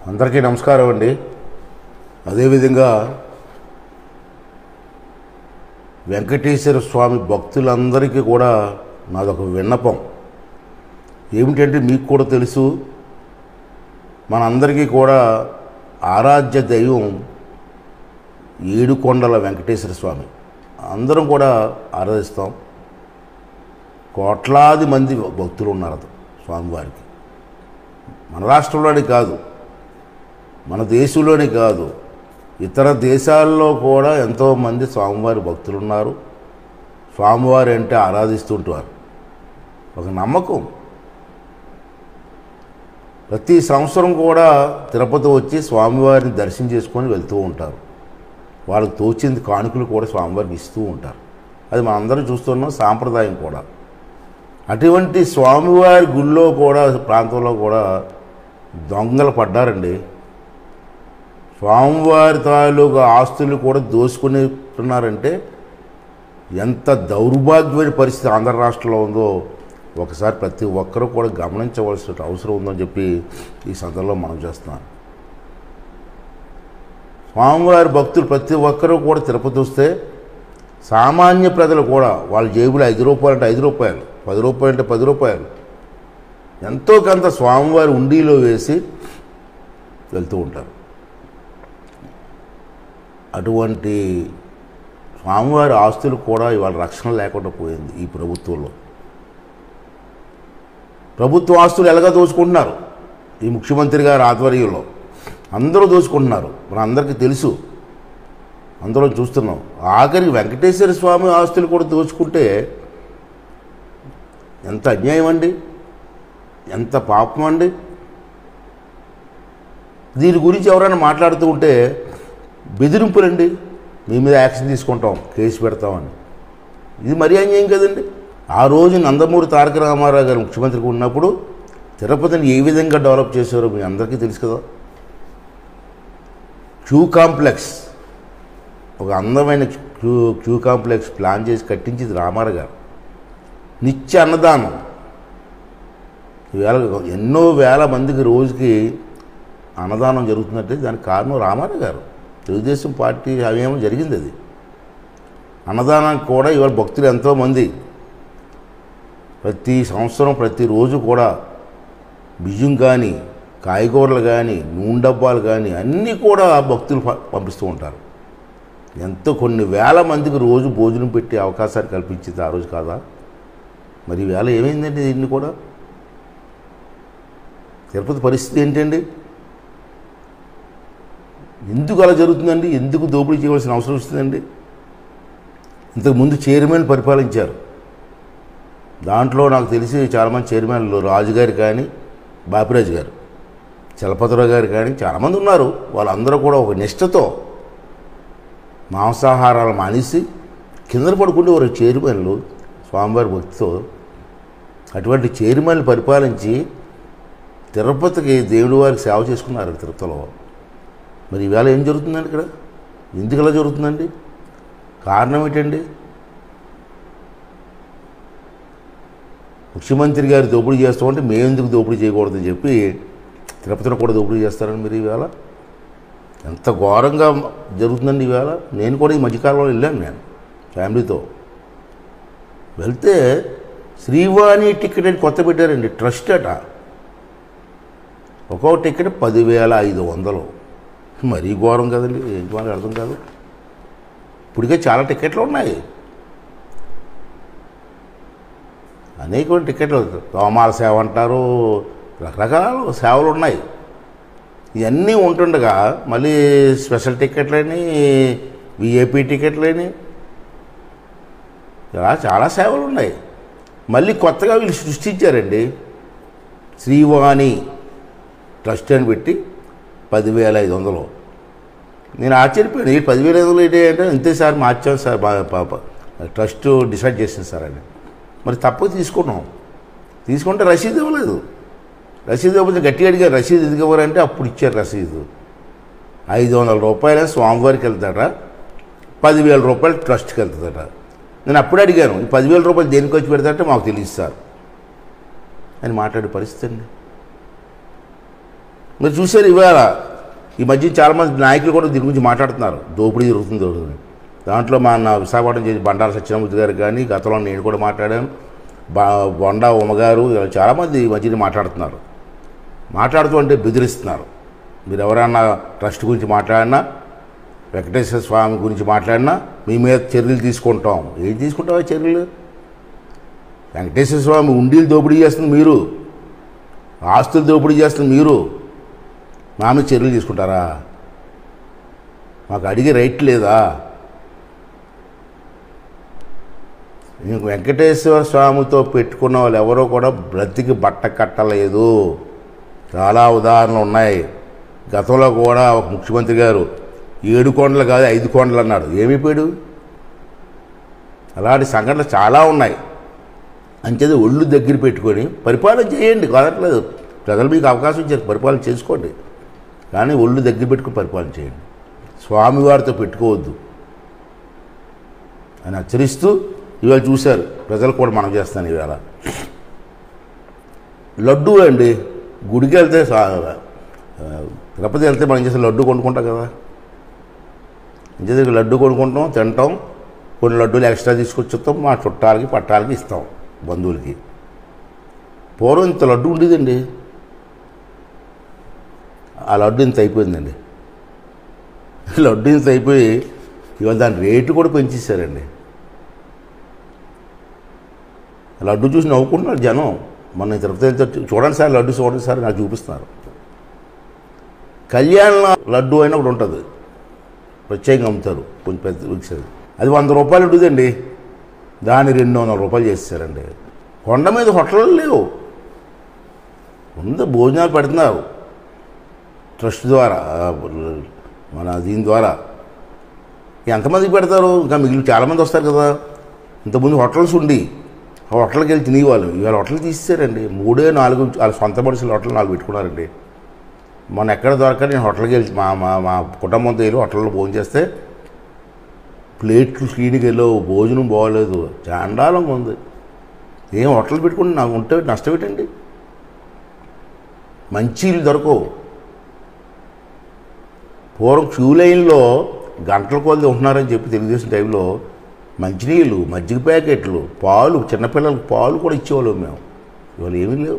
అందరికీ నమస్కారం అండి అదేవిధంగా వెంకటేశ్వర స్వామి భక్తులందరికీ కూడా నాదొక విన్నపం ఏమిటంటే మీకు కూడా తెలుసు మనందరికీ కూడా ఆరాధ్య దైవం ఏడుకొండల వెంకటేశ్వర స్వామి అందరం కూడా ఆరాధిస్తాం కోట్లాది మంది భక్తులు ఉన్నారు స్వామివారికి మన రాష్ట్రంలోనే కాదు మన దేశంలోనే కాదు ఇతర దేశాల్లో కూడా ఎంతోమంది స్వామివారి భక్తులు ఉన్నారు స్వామివారి అంటే ఆరాధిస్తుంటారు ఒక నమ్మకం ప్రతి సంవత్సరం కూడా తిరుపతి వచ్చి స్వామివారిని దర్శనం చేసుకొని వెళ్తూ ఉంటారు వాళ్ళకి తోచింది కానుకలు కూడా స్వామివారికి ఇస్తూ ఉంటారు అది మనందరం చూస్తున్నాం సాంప్రదాయం కూడా అటువంటి స్వామివారి గుళ్ళో కూడా ప్రాంతంలో కూడా దొంగలు పడ్డారండి స్వామివారి తాలూకు ఆస్తులు కూడా దోసుకునేస్తున్నారంటే ఎంత దౌర్భాగ్యమైన పరిస్థితి ఆంధ్ర రాష్ట్రంలో ఉందో ఒకసారి ప్రతి ఒక్కరూ కూడా గమనించవలసిన అవసరం ఉందని చెప్పి ఈ సందర్భంలో మనం చేస్తున్నాను స్వామివారి భక్తులు ప్రతి ఒక్కరూ కూడా తిరుపతి వస్తే సామాన్య ప్రజలు కూడా వాళ్ళ జేబులో ఐదు రూపాయలు అంటే ఐదు రూపాయలు పది రూపాయలు అంటే పది రూపాయలు ఎంతో కొంత స్వామివారి ఉండిలో వేసి వెళ్తూ ఉంటారు అటువంటి స్వామివారి ఆస్తులు కూడా ఇవాళ రక్షణ లేకుండా పోయింది ఈ ప్రభుత్వంలో ప్రభుత్వ ఆస్తులు ఎలాగ దోచుకుంటున్నారు ఈ ముఖ్యమంత్రి గారి ఆధ్వర్యంలో అందరూ దోచుకుంటున్నారు మన అందరికీ తెలుసు అందరం చూస్తున్నాం ఆఖరికి వెంకటేశ్వర స్వామి ఆస్తులు కూడా దోచుకుంటే ఎంత అన్యాయం అండి ఎంత పాపం అండి దీని గురించి ఎవరైనా మాట్లాడుతూ ఉంటే బెదిరింపులండి మీ మీద యాక్షన్ తీసుకుంటాం కేసు పెడతామని ఇది మరీ అన్యాయం కదండి ఆ రోజు నందమూరి తారక రామారావు గారు ముఖ్యమంత్రిగా ఉన్నప్పుడు తిరుపతిని ఏ విధంగా డెవలప్ చేశారో మీ అందరికీ తెలుసు కదా క్యూ కాంప్లెక్స్ ఒక అందమైన క్యూ క్యూ కాంప్లెక్స్ ప్లాన్ చేసి కట్టించింది రామారావు గారు నిత్య అన్నదానం వేల ఎన్నో వేల మందికి రోజుకి అన్నదానం జరుగుతుందంటే దానికి కారణం రామారావు గారు తెలుగుదేశం పార్టీ హయాంలో జరిగింది అది అన్నదానానికి కూడా ఇవాళ భక్తులు ఎంతోమంది ప్రతి సంవత్సరం ప్రతిరోజు కూడా బియ్యం కానీ కాయగూరలు కానీ నూనె డబ్బాలు కానీ అన్నీ కూడా భక్తులు ప- పంపిస్తూ ఉంటారు ఎంతో కొన్ని వేల మందికి రోజు భోజనం పెట్టే అవకాశాన్ని కల్పించింది ఆ రోజు కాదా మరి వేళ ఏమైందండి దీన్ని కూడా తిరుపతి పరిస్థితి ఏంటండి ఎందుకు అలా జరుగుతుందండి ఎందుకు దోపిడీ చేయవలసిన అవసరం వస్తుందండి ఇంతకుముందు చైర్మన్ పరిపాలించారు దాంట్లో నాకు తెలిసి చాలామంది చైర్మన్లు రాజుగారు కానీ బాపిరాజు గారు చలపతిరావు గారు కానీ చాలామంది ఉన్నారు వాళ్ళందరూ కూడా ఒక నిష్టతో మాంసాహారాలు మానేసి కింద పడుకుంటే వారు చైర్మన్లు స్వామివారి భక్తితో అటువంటి చైర్మన్లు పరిపాలించి తిరుపతికి దేవుడి వారికి సేవ చేసుకున్నారు తిరుపతిలో మరి ఈవేళ ఏం జరుగుతుందండి ఇక్కడ ఎందుకు ఇలా జరుగుతుందండి కారణం ఏంటండి ముఖ్యమంత్రి గారు దోపిడీ చేస్తామంటే మేము ఎందుకు దోపిడీ చేయకూడదని చెప్పి తిరుపతిలో కూడా దోపిడీ చేస్తారని మీరు ఈవేళ ఎంత ఘోరంగా జరుగుతుందండి ఈవేళ నేను కూడా ఈ మధ్యకాలంలో వెళ్ళాను నేను ఫ్యామిలీతో వెళ్తే శ్రీవాణి టికెట్ అని కొత్త పెట్టారండి ట్రస్ట్ అట ఒక్కో టికెట్ పదివేల ఐదు వందలు మరీ ఘోరం కదండి ఏంటి మనకు అర్థం కాదు ఇప్పటికే చాలా టికెట్లు ఉన్నాయి అనేక టికెట్లు తోమాల సేవ అంటారు రకరకాల సేవలు ఉన్నాయి ఇవన్నీ ఉంటుండగా మళ్ళీ స్పెషల్ టికెట్లని విఐపి టికెట్లని ఇలా చాలా సేవలు ఉన్నాయి మళ్ళీ కొత్తగా వీళ్ళు సృష్టించారండి శ్రీవాణి ట్రస్ట్ అని పెట్టి పదివేల ఐదు వందలు నేను ఆశ్చర్యపోయాను ఈ పదివేల ఐదు వందలు ఏంటి అంటే ఇంతే సార్ మార్చాం సార్ మా పాప ట్రస్ట్ డిసైడ్ చేసింది సార్ అని మరి తప్పక తీసుకున్నాం తీసుకుంటే రసీదు ఇవ్వలేదు రసీదు ఇవ్వకపోతే గట్టిగా అడిగారు రసీదు ఎందుకు ఇవ్వరంటే అప్పుడు ఇచ్చారు రసీదు ఐదు వందల రూపాయలు స్వామివారికి వెళ్తాడ పదివేల రూపాయలు ట్రస్ట్కి వెళ్తుందట నేను అప్పుడు అడిగాను ఈ పదివేల రూపాయలు దేనికి వచ్చి పెడతారంటే మాకు తెలియదు సార్ అని మాట్లాడే పరిస్థితి అండి మీరు చూశారు ఇవాళ ఈ మధ్య చాలామంది నాయకులు కూడా దీని గురించి మాట్లాడుతున్నారు దోపిడీ జరుగుతుంది జరుగుతుంది దాంట్లో మా నా విశాఖపట్నం చేసి బండారు సత్యనామూర్తి గారు కానీ గతంలో నేను కూడా మాట్లాడాను బా బొండా ఉమ్మగారు ఇలా చాలామంది ఈ మధ్యన మాట్లాడుతున్నారు మాట్లాడుతూ అంటే బెదిరిస్తున్నారు మీరు ఎవరైనా ట్రస్ట్ గురించి మాట్లాడినా వెంకటేశ్వర స్వామి గురించి మాట్లాడినా మీ మీద చర్యలు తీసుకుంటాం ఏం తీసుకుంటావా చర్యలు వెంకటేశ్వర స్వామి ఉండీలు దోపిడీ చేస్తుంది మీరు ఆస్తులు దోపిడీ చేస్తుంది మీరు మా మీద చర్యలు తీసుకుంటారా మాకు అడిగే రైట్ లేదా ఇంక వెంకటేశ్వర స్వామితో పెట్టుకున్న వాళ్ళు ఎవరో కూడా బ్రతికి బట్ట కట్టలేదు చాలా ఉదాహరణలు ఉన్నాయి గతంలో కూడా ఒక ముఖ్యమంత్రి గారు ఏడు కొండలు కాదు ఐదు కొండలు అన్నాడు ఏమైపోయాడు అలాంటి సంఘటనలు చాలా ఉన్నాయి అంచేది ఒళ్ళు దగ్గర పెట్టుకొని పరిపాలన చేయండి కాదట్లేదు ప్రజలు మీకు అవకాశం ఇచ్చారు పరిపాలన చేసుకోండి కానీ ఒళ్ళు దగ్గర పెట్టుకుని పరిపాలన చేయండి స్వామివారితో పెట్టుకోవద్దు అని హెచ్చరిస్తూ ఇవాళ చూశారు ప్రజలు కూడా మనం చేస్తాను ఇవాళ లడ్డు అండి గుడికి వెళ్తే సా- ఆ, తిరుపతి వెళ్తే మనం చేసే లడ్డు కొనుక్కుంటాం కదా ఇంటి లడ్డు కొనుక్కుంటాం తింటాం కొన్ని లడ్డూలు ఎక్స్ట్రా తీసుకొచ్చిస్తాం మా చుట్టాలకి పట్టాలకి ఇస్తాం బంధువులకి పూర్వం ఇంత లడ్డు ఉండేదండి ఆ లడ్డు ఇంత అయిపోయిందండి లడ్డు ఇంత అయిపోయి ఇవాళ దాని రేటు కూడా పెంచేశారండి లడ్డు చూసి నవ్వుకుంటున్నారు జనం మన తిరుపతి వెళ్తే చూడండి సార్ లడ్డు చూడండి సార్ నాకు చూపిస్తున్నారు కళ్యాణ లడ్డు అయినా ఒకటి ఉంటుంది ప్రత్యేకంగా అమ్ముతారు కొంచెం పెద్ద విక్ష- అది వంద రూపాయలు ఉంటుందండి దాన్ని రెండు వందల రూపాయలు చేస్తారండి కొండ మీద హోటళ్ళు లేవు ముందు భోజనాలు పెడుతున్నారు ట్రస్ట్ ద్వారా ఆ, మన దీని ద్వారా ఎంతమందికి పెడతారు ఇంకా మిగిలిన చాలామంది వస్తారు కదా ఇంతకుముందు హోటల్స్ ఉండి ఆ హోటల్కి వెళ్ళి తినేవాళ్ళు ఇవాళ హోటల్ తీసేశారండి మూడే నాలుగు వాళ్ళ సొంత మనుషులు హోటల్ నాలుగు పెట్టుకున్నారండి మొన్న ఎక్కడ దొరక నేను హోటల్కి వెళ్తే మా మా మా కుటుంబంతో వెళ్ళి హోటల్లో భోజనం చేస్తే ప్లేట్లు క్లీన్కి వెళ్ళావు భోజనం బాగోలేదు చాండాలంగా ఉంది ఏం హోటల్ పెట్టుకుని నాకు ఉంటే నష్టం ఏంటండి మంచి ఇల్లు దొరకవు పూర్వం క్యూ లైన్లో గంటల కొద్ది ఉంటున్నారని చెప్పి తెలుగుదేశం టైంలో మంచినీళ్ళు మజ్జిగ ప్యాకెట్లు పాలు చిన్నపిల్లలకు పాలు కూడా ఇచ్చేవాళ్ళం మేము ఇవాళ ఏమీ లేవు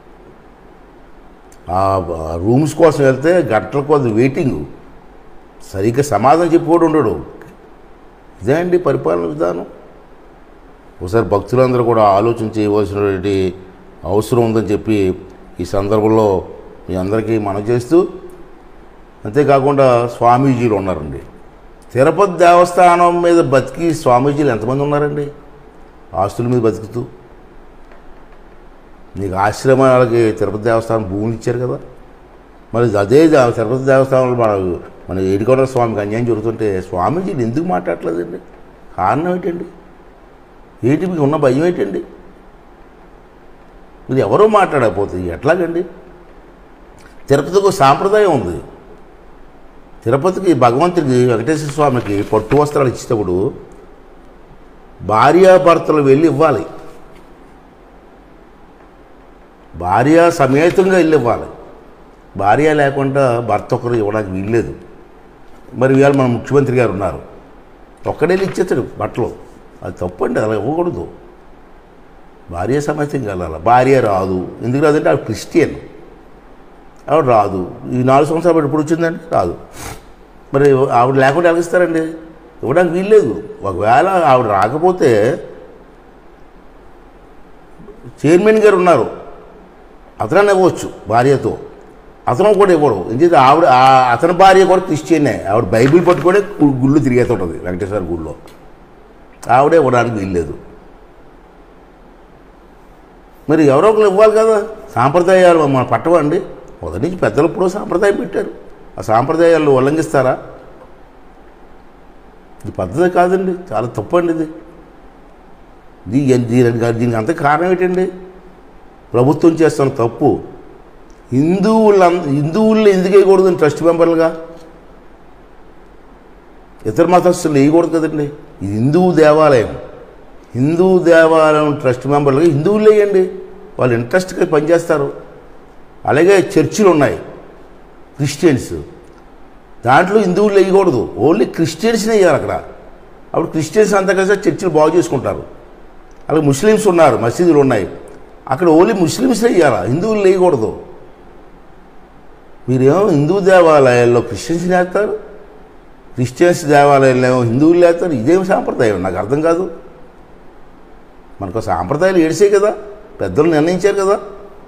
ఆ రూమ్స్ కోసం వెళ్తే గంటల కొద్ది వెయిటింగ్ సరిగ్గా సమాధానం చెప్పి ఉండడు ఇదే అండి పరిపాలన విధానం ఒకసారి భక్తులందరూ కూడా ఆలోచన చేయవలసినటువంటి అవసరం ఉందని చెప్పి ఈ సందర్భంలో మీ అందరికీ మనం చేస్తూ అంతేకాకుండా స్వామీజీలు ఉన్నారండి తిరుపతి దేవస్థానం మీద బతికి స్వామీజీలు ఎంతమంది ఉన్నారండి ఆస్తుల మీద బతుకుతూ నీకు ఆశ్రమాలకి తిరుపతి దేవస్థానం భూములు ఇచ్చారు కదా మరి అదే దే- తిరుపతి దేవస్థానంలో మన మన ఏడుకొండ స్వామికి అన్యాయం జరుగుతుంటే స్వామీజీలు ఎందుకు మాట్లాడలేదండి కారణం ఏంటండి ఏంటి మీకు ఉన్న భయం ఏంటండి మీరు ఎవరో మాట్లాడకపోతే ఎట్లాగండి తిరుపతికి ఒక సాంప్రదాయం ఉంది తిరుపతికి భగవంతుడికి వెంకటేశ్వర స్వామికి పట్టు వస్త్రాలు ఇచ్చేటప్పుడు భార్యాభర్తలు వెళ్ళి ఇవ్వాలి భార్య సమేతంగా వెళ్ళి ఇవ్వాలి భార్య లేకుండా భర్త ఒకరు ఇవ్వడానికి వీల్లేదు మరి ఇవాళ మన ముఖ్యమంత్రి గారు ఉన్నారు ఒక్కడే ఇచ్చేస్తాడు బట్టలు అది తప్పండి అలా ఇవ్వకూడదు భార్య సమేతంగా వెళ్ళాలి భార్య రాదు ఎందుకు రాదంటే ఆవిడ క్రిస్టియన్ ఆవిడ రాదు ఈ నాలుగు సంవత్సరాలు బట్టి ఇప్పుడు వచ్చిందండి రాదు మరి ఆవిడ లేకుండా ఎలాగిస్తారండి ఇవ్వడానికి వీల్లేదు ఒకవేళ ఆవిడ రాకపోతే చైర్మన్ గారు ఉన్నారు అతనన్నా ఇవ్వచ్చు భార్యతో అతను కూడా ఇవ్వడు ఎందుకంటే ఆవిడ ఆ- అతని భార్య కూడా క్రిస్టియనే ఆవిడ బైబిల్ పట్టుకొని గు- గుళ్ళు తిరిగేస్తూ ఉంటుంది వెంకటేశ్వర గుళ్ళో ఆవిడే ఇవ్వడానికి వీల్లేదు మరి ఎవరో ఒకరు ఇవ్వాలి కదా సాంప్రదాయాలు మన పట్టవండి మొదటి నుంచి పెద్దలు ఎప్పుడో సాంప్రదాయం పెట్టారు ఆ సాంప్రదాయాలు ఉల్లంఘిస్తారా ఇది పద్ధతి కాదండి చాలా తప్పండి ఇది దీ దీనికి దీనికి అంత కారణం ఏంటండి ప్రభుత్వం చేస్తున్న తప్పు హిందువుల హిందువుల్లో ఎందుకు వేయకూడదు ట్రస్ట్ మెంబర్లుగా ఇతర మతస్థులు వేయకూడదు కదండి ఇది హిందువు దేవాలయం హిందూ దేవాలయం ట్రస్ట్ మెంబర్లుగా హిందువులు వేయండి వాళ్ళు ఇంట్రెస్ట్గా పనిచేస్తారు అలాగే చర్చిలు ఉన్నాయి క్రిస్టియన్స్ దాంట్లో హిందువులు వేయకూడదు ఓన్లీ క్రిస్టియన్స్నే వేయాలి అక్కడ అప్పుడు క్రిస్టియన్స్ అంతా కలిసి చర్చిలు బాగు చేసుకుంటారు అలాగే ముస్లిమ్స్ ఉన్నారు మసీదులు ఉన్నాయి అక్కడ ఓన్లీ ముస్లిమ్స్నే వేయాలి హిందువులు వేయకూడదు మీరేమో హిందూ దేవాలయాల్లో క్రిస్టియన్స్ వేస్తారు క్రిస్టియన్స్ దేవాలయాల్లో ఏమో హిందువులు వేస్తారు ఇదేం సాంప్రదాయం నాకు అర్థం కాదు మనకు సాంప్రదాయాలు ఏడిసే కదా పెద్దలు నిర్ణయించారు కదా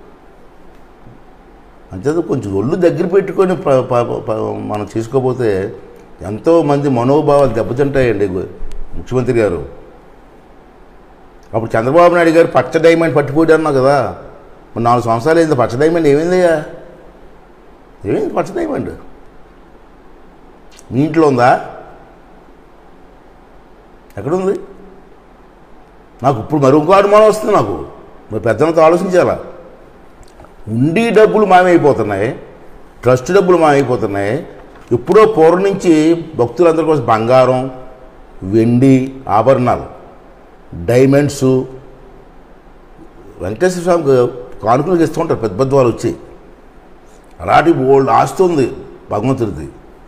అంతేత కొంచెం ఒళ్ళు దగ్గర పెట్టుకొని ప- ప- ప- మనం చేసుకోపోతే ఎంతోమంది మనోభావాలు దెబ్బతింటాయండి గు- ముఖ్యమంత్రి గారు అప్పుడు చంద్రబాబు నాయుడు గారు పచ్చ డైమండ్ పట్టిపోయాడు అన్నావు కదా మరి నాలుగు సంవత్సరాలు అయింది పచ్చ డైమండ్ ఏమైందయ్యా ఏమైంది పచ్చ డైమండ్ మీ ఇంట్లో ఉందా ఎక్కడుంది నాకు ఇప్పుడు మరి ఇంకో అనుమానం వస్తుంది నాకు మరి పెద్దలతో ఆలోచించాలా ఉండి డబ్బులు మాయమైపోతున్నాయి ట్రస్ట్ డబ్బులు మాయమైపోతున్నాయి ఎప్పుడో పూర్వం నుంచి భక్తులందరి కోసం బంగారం వెండి ఆభరణాలు డైమండ్స్ వెంకటేశ్వర స్వామికి కానుకలు ఇస్తూ ఉంటారు పెద్ద పెద్ద వాళ్ళు వచ్చి అలాంటి ఓల్డ్ ఆస్తి ఉంది భగవంతుడిది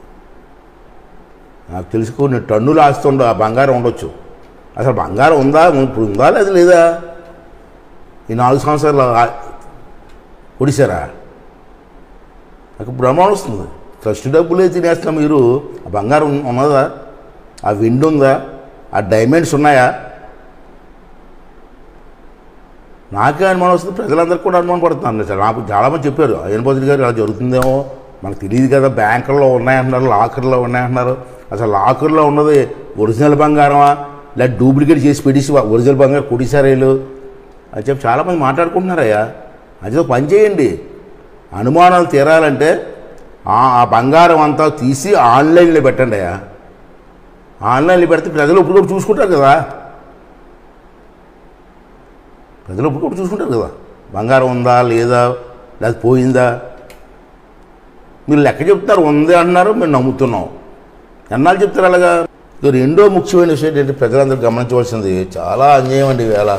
నాకు తెలిసి కొన్ని టన్నులు ఆస్తి ఉండ ఆ బంగారం ఉండొచ్చు అసలు బంగారం ఉందా ఇప్పుడు ఉందా లేదా లేదా ఈ నాలుగు సంవత్సరాలు ఆ- ఒడిశారా నాకు బ్రహ్మాండం వస్తుంది ట్రస్ట్ డబ్బులే తినేస్తున్నా మీరు ఆ బంగారం ఉన్న- ఉన్నదా ఆ వెండి ఉందా ఆ డైమండ్స్ ఉన్నాయా నాకే అనుమానం వస్తుంది ప్రజలందరికీ కూడా అనుమానం పడుతున్నాను సార్ నాకు చాలామంది చెప్పారు అయ్యనపోతుడి గారు ఇలా జరుగుతుందేమో మనకు తెలియదు కదా బ్యాంకుల్లో ఉన్నాయంటున్నారు లాకర్లో ఉన్నాయంటున్నారు అసలు లాకర్లో ఉన్నది ఒరిజినల్ బంగారమా లేదా డూప్లికేట్ చేసి పెట్టేసి ఒరిజినల్ బంగారం కొడిసారేలు అని చెప్పి చాలామంది మాట్లాడుకుంటున్నారయ్యా అది ఒక పని చేయండి అనుమానాలు తీరాలంటే ఆ ఆ బంగారం అంతా తీసి ఆన్లైన్లో పెట్టండి అయ్యా ఆన్లైన్లో పెడితే ప్రజలు ఇప్పుడు చూసుకుంటారు కదా ప్రజలు ఇప్పుడు చూసుకుంటారు కదా బంగారం ఉందా లేదా లేదా పోయిందా మీరు లెక్క చెప్తున్నారు ఉంది అంటున్నారు మేము నమ్ముతున్నాం ఎన్నాళ్ళు చెప్తారు అలాగా ఇక రెండో ముఖ్యమైన విషయం ఏంటంటే ప్రజలందరూ గమనించవలసింది చాలా అన్యాయం అండి వేళ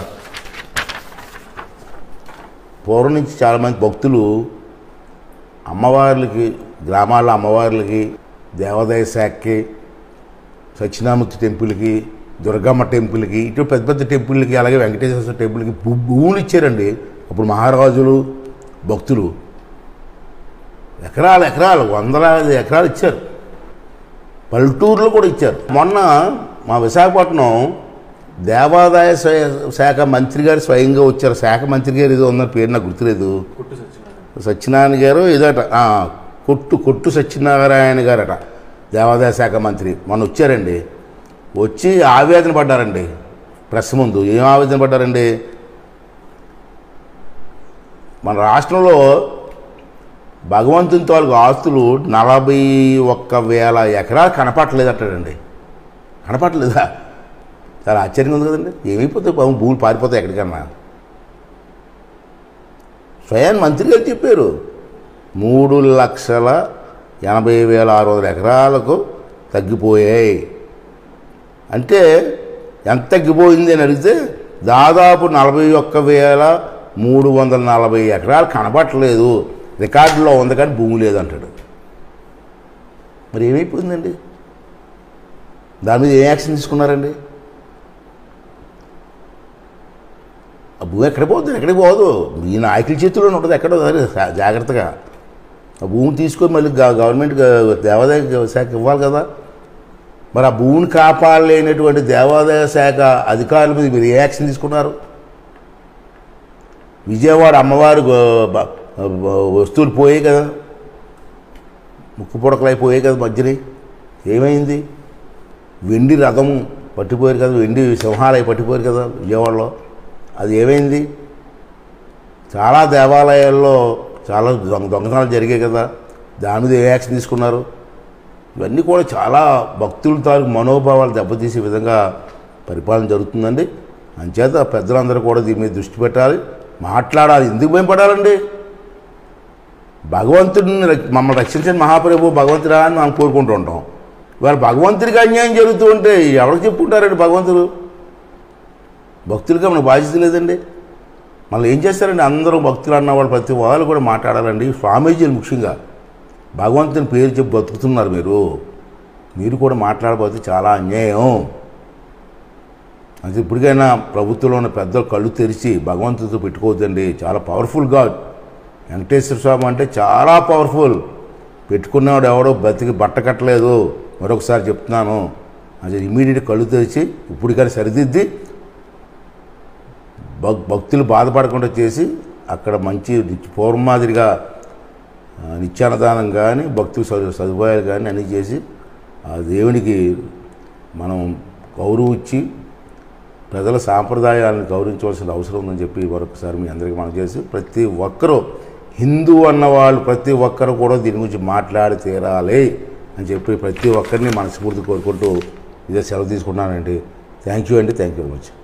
పూర్వం నుంచి చాలామంది భక్తులు అమ్మవార్లకి గ్రామాల అమ్మవార్లకి దేవాదాయ శాఖకి సత్యనామూర్తి టెంపుల్కి దుర్గమ్మ టెంపుల్కి ఇటు పెద్ద పెద్ద టెంపుల్కి అలాగే వెంకటేశ్వర స్వామి టెంపుల్కి భూ భూములు ఇచ్చారండి అప్పుడు మహారాజులు భక్తులు ఎకరాలు ఎకరాలు వందలాది ఎకరాలు ఇచ్చారు పల్లెటూరులో కూడా ఇచ్చారు మొన్న మా విశాఖపట్నం దేవాదాయ స్వ- శాఖ మంత్రి గారు స్వయంగా వచ్చారు శాఖ మంత్రి గారు ఏదో ఉన్నారు పేరు నాకు గుర్తులేదు కొట్టు సత్యనారాయణ సత్యనారాయణ గారు ఏదోట ఆ, కొట్టు కొట్టు సత్యనారాయణ గారట దేవాదాయ శాఖ మంత్రి మొన్న వచ్చారండి వచ్చి ఆవేదన పడ్డారండి ప్రెస్ ముందు ఏం ఆవేదన పడ్డారండి మన రాష్ట్రంలో భగవంతుని తాలూకు ఆస్తులు నలభై ఒక్క వేల ఎకరాలు కనపట్లేదటండి కనపట్లేదా చాలా ఆశ్చర్యంగా ఉంది కదండి ఏమైపోతాయి పాపం భూములు పారిపోతాయి ఎక్కడికన్నా స్వయం మంత్రి గారు చెప్పారు మూడు లక్షల ఎనభై వేల ఆరు వందల ఎకరాలకు తగ్గిపోయాయి అంటే ఎంత తగ్గిపోయింది అని అడిగితే దాదాపు నలభై ఒక్క వేల మూడు వందల నలభై ఎకరాలు కనబట్టలేదు రికార్డులో ఉంది కానీ భూమి లేదంటాడు మరి ఏమైపోయిందండి దాని మీద ఏ యాక్షన్ తీసుకున్నారండి ఆ భూమి ఎక్కడ పోతుంది ఎక్కడికి పోదు ఈ నాయకుల చేతిలోనే ఉంటుంది ఎక్కడో సరే జా- జాగ్రత్తగా ఆ భూమి తీసుకొని మళ్ళీ గ- గవర్నమెంట్ గ- దేవాదాయ శాఖ ఇవ్వాలి కదా మరి ఆ భూమిని కాపాడలేనటువంటి దేవాదాయ శాఖ అధికారుల మీద మీరు ఏ యాక్షన్ తీసుకున్నారు విజయవాడ అమ్మవారు గో- బ- బ- వస్తువులు పోయాయి కదా ముక్కు పొడకలై పోయాయి కదా మధ్యని ఏమైంది వెండి రథము పట్టిపోయారు కదా వెండి సింహాలయ పట్టిపోయారు కదా విజయవాడలో అది ఏమైంది చాలా దేవాలయాల్లో చాలా దొంగ దొంగతనాలు జరిగాయి కదా దాని మీద ఏ యాక్షన్ తీసుకున్నారు ఇవన్నీ కూడా చాలా భక్తుల తాలూకు మనోభావాలు దెబ్బతీసే విధంగా పరిపాలన జరుగుతుందండి అంచేత పెద్దలందరూ కూడా దీని మీద దృష్టి పెట్టాలి మాట్లాడాలి ఎందుకు భయపడాలండి భగవంతుడిని రక్- మమ్మల్ని రక్షించిన మహాప్రభు భగవంతుడా అని మనం కోరుకుంటూ ఉంటాం ఇవాళ భగవంతుడికి అన్యాయం జరుగుతూ ఉంటే ఎవరికి చెప్పుకుంటారండి భగవంతుడు భక్తులుగా మనకు బాధ్యత లేదండి మళ్ళీ ఏం చేస్తారండి అందరూ భక్తులు అన్న వాళ్ళు ప్రతి వాళ్ళు కూడా మాట్లాడాలండి స్వామీజీలు ముఖ్యంగా భగవంతుని పేరు చెప్పి బతుకుతున్నారు మీరు మీరు కూడా మాట్లాడబోతే చాలా అన్యాయం అది ఇప్పటికైనా ప్రభుత్వంలో ఉన్న పెద్దలు కళ్ళు తెరిచి భగవంతుడితో పెట్టుకోవద్దండి చాలా పవర్ఫుల్ గాడ్ వెంకటేశ్వర స్వామి అంటే చాలా పవర్ఫుల్ పెట్టుకున్నవాడు ఎవడో బతికి బట్ట కట్టలేదు మరొకసారి చెప్తున్నాను అది ఇమీడియట్ కళ్ళు తెరిచి ఇప్పటికైనా సరిదిద్ది భక్ భక్తులు బాధపడకుండా చేసి అక్కడ మంచి పూర్వం మాదిరిగా ఆ, నిత్యాన్నదానం కానీ భక్తులు సదు సదుపాయాలు కానీ అన్నీ చేసి ఆ దేవునికి మనం గౌరవం ఇచ్చి ప్రజల సాంప్రదాయాలను గౌరవించవలసిన అవసరం ఉందని చెప్పి మరొకసారి మీ అందరికీ మనం చేసి ప్రతి ఒక్కరూ హిందూ అన్న వాళ్ళు ప్రతి ఒక్కరు కూడా దీని గురించి మాట్లాడి తీరాలి అని చెప్పి ప్రతి ఒక్కరిని మనస్ఫూర్తి కోరుకుంటూ ఇదే సెలవు తీసుకున్నానండి థ్యాంక్ యూ అండి థ్యాంక్ యూ వెరీ మచ్